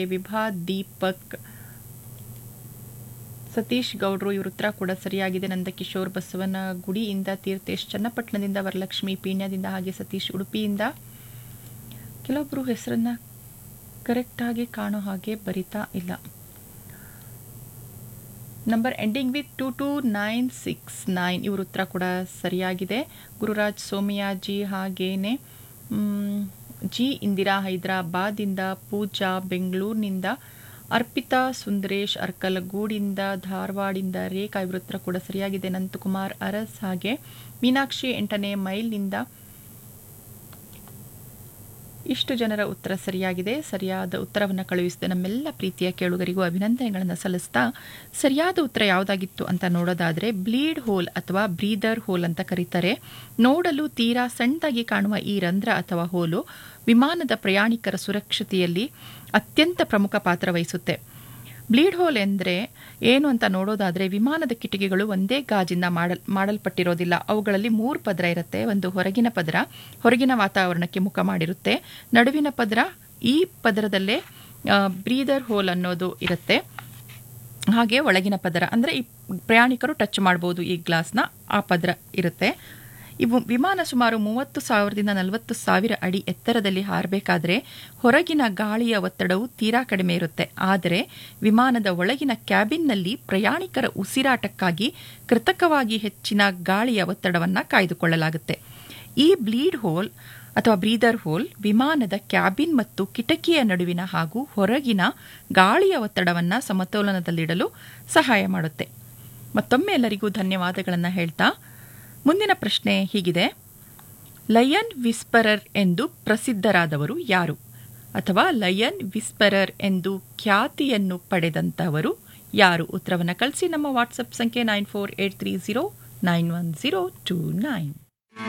ವಿಭಾ ದೀಪಕ್ ಸತೀಶ್ ಗೌಡ್ರು ಇವ್ರ ಉತ್ತರ ಕೂಡ ಸರಿಯಾಗಿದೆ ನಂದಕಿಶೋರ್ ಬಸವನ ಗುಡಿಯಿಂದ ತೀರ್ಥೇಶ್ ಚನ್ನಪಟ್ಟಣದಿಂದ ವರಲಕ್ಷ್ಮಿ ಪೀಣ್ಯದಿಂದ ಹಾಗೆ ಸತೀಶ್ ಉಡುಪಿಯಿಂದ ಕೆಲವೊಬ್ಬರು ಹೆಸರನ್ನ ಕರೆಕ್ಟಾಗಿ ಕಾಣೋ ಹಾಗೆ ಬರಿತಾ ಇಲ್ಲ number ending with two two nine six nine ಇವ್ರ ಉತ್ತರ ಕೂಡ ಸರಿಯಾಗಿದೆ ಗುರುರಾಜ್ ಸೋಮಿಯಾಜಿ ಹಾಗೇನೆ ಮ್, ಜಿ ಇಂದಿರಾ ಹೈದರಾಬಾದಿಂದ ಪೂಜಾ ಬೆಂಗಳೂರಿನಿಂದ ಅರ್ಪಿತಾ ಸುಂದರೇಶ್ ಅರ್ಕಲಗೂಡಿಂದ ಧಾರವಾಡಿಂದ ರೇಖಾ ಇವ್ರ ಉತ್ತರ ಕೂಡ ಸರಿಯಾಗಿದೆ ನಂತಕುಮಾರ್ ಅರಸ್ ಹಾಗೆ ಮೀನಾಕ್ಷಿ ಎಂಟನೇ ಮೈಲ್ನಿಂದ ಇಷ್ಟು ಜನರ ಉತ್ತರ ಸರಿಯಾಗಿದೆ ಸರಿಯಾದ ಉತ್ತರವನ್ನು ಕಳುಹಿಸಿದ ನಮ್ಮೆಲ್ಲ ಪ್ರೀತಿಯ ಕೇಳುಗರಿಗೂ ಅಭಿನಂದನೆಗಳನ್ನು ಸಲ್ಲಿಸ್ತಾ ಸರಿಯಾದ ಉತ್ತರ ಯಾವುದಾಗಿತ್ತು ಅಂತ ನೋಡೋದಾದರೆ ಬ್ಲೀಡ್ ಹೋಲ್ ಅಥವಾ ಬ್ರೀದರ್ ಹೋಲ್ ಅಂತ ಕರೀತಾರೆ ನೋಡಲು ತೀರಾ ಸಣ್ಣದಾಗಿ ಕಾಣುವ ಈ ರಂಧ್ರ ಅಥವಾ ಹೋಲು ವಿಮಾನದ ಪ್ರಯಾಣಿಕರ ಸುರಕ್ಷತೆಯಲ್ಲಿ ಅತ್ಯಂತ ಪ್ರಮುಖ ಪಾತ್ರ ವಹಿಸುತ್ತೆ ಬ್ಲೀಡ್ ಹೋಲ್ ಎಂದರೆ ಏನು ಅಂತ ನೋಡೋದಾದರೆ ವಿಮಾನದ ಕಿಟಕಿಗಳು ಒಂದೇ ಗಾಜಿಂದ ಮಾಡಲ್ ಮಾಡಲ್ಪಟ್ಟಿರೋದಿಲ್ಲ ಅವುಗಳಲ್ಲಿ ಮೂರು ಪದರ ಇರುತ್ತೆ ಒಂದು ಹೊರಗಿನ ಪದರ ಹೊರಗಿನ ವಾತಾವರಣಕ್ಕೆ ಮುಖ ಮಾಡಿರುತ್ತೆ ನಡುವಿನ ಪದರ ಈ ಪದರದಲ್ಲೇ ಬ್ರೀದರ್ ಹೋಲ್ ಅನ್ನೋದು ಇರುತ್ತೆ ಹಾಗೆ ಒಳಗಿನ ಪದರ ಅಂದರೆ ಈ ಪ್ರಯಾಣಿಕರು ಟಚ್ ಮಾಡ್ಬೋದು ಈ ಗ್ಲಾಸ್ನ ಆ ಪದರ ಇರುತ್ತೆ ಇವು ವಿಮಾನ ಸುಮಾರು ಮೂವತ್ತು ಸಾವಿರದಿಂದ ನಲವತ್ತು ಸಾವಿರ ಅಡಿ ಎತ್ತರದಲ್ಲಿ ಹಾರಬೇಕಾದ್ರೆ ಹೊರಗಿನ ಗಾಳಿಯ ಒತ್ತಡವು ತೀರಾ ಕಡಿಮೆ ಇರುತ್ತೆ ಆದರೆ ವಿಮಾನದ ಒಳಗಿನ ಕ್ಯಾಬಿನ್ನಲ್ಲಿ ಪ್ರಯಾಣಿಕರ ಉಸಿರಾಟಕ್ಕಾಗಿ ಕೃತಕವಾಗಿ ಹೆಚ್ಚಿನ ಗಾಳಿಯ ಒತ್ತಡವನ್ನು ಕಾಯ್ದುಕೊಳ್ಳಲಾಗುತ್ತೆ ಈ ಬ್ಲೀಡ್ ಹೋಲ್ ಅಥವಾ ಬ್ರೀದರ್ ಹೋಲ್ ವಿಮಾನದ ಕ್ಯಾಬಿನ್ ಮತ್ತು ಕಿಟಕಿಯ ನಡುವಿನ ಹಾಗೂ ಹೊರಗಿನ ಗಾಳಿಯ ಒತ್ತಡವನ್ನು ಸಮತೋಲನದಲ್ಲಿಡಲು ಸಹಾಯ ಮಾಡುತ್ತೆ ಮತ್ತೊಮ್ಮೆ ಎಲ್ಲರಿಗೂ ಧನ್ಯವಾದಗಳನ್ನು ಹೇಳ್ತಾ ಮುಂದಿನ ಪ್ರಶ್ನೆ ಹೀಗಿದೆ ಲಯನ್ ವಿಸ್ಪರರ್ ಎಂದು ಪ್ರಸಿದ್ಧರಾದವರು ಯಾರು ಅಥವಾ ಲಯನ್ ವಿಸ್ಪರರ್ ಎಂದು ಖ್ಯಾತಿಯನ್ನು ಪಡೆದಂಥವರು ಯಾರು ಉತ್ತರವನ್ನು ಕಳಿಸಿ ನಮ್ಮ ವಾಟ್ಸಪ್ ಸಂಖ್ಯೆ nine four eight three zero nine one zero two nine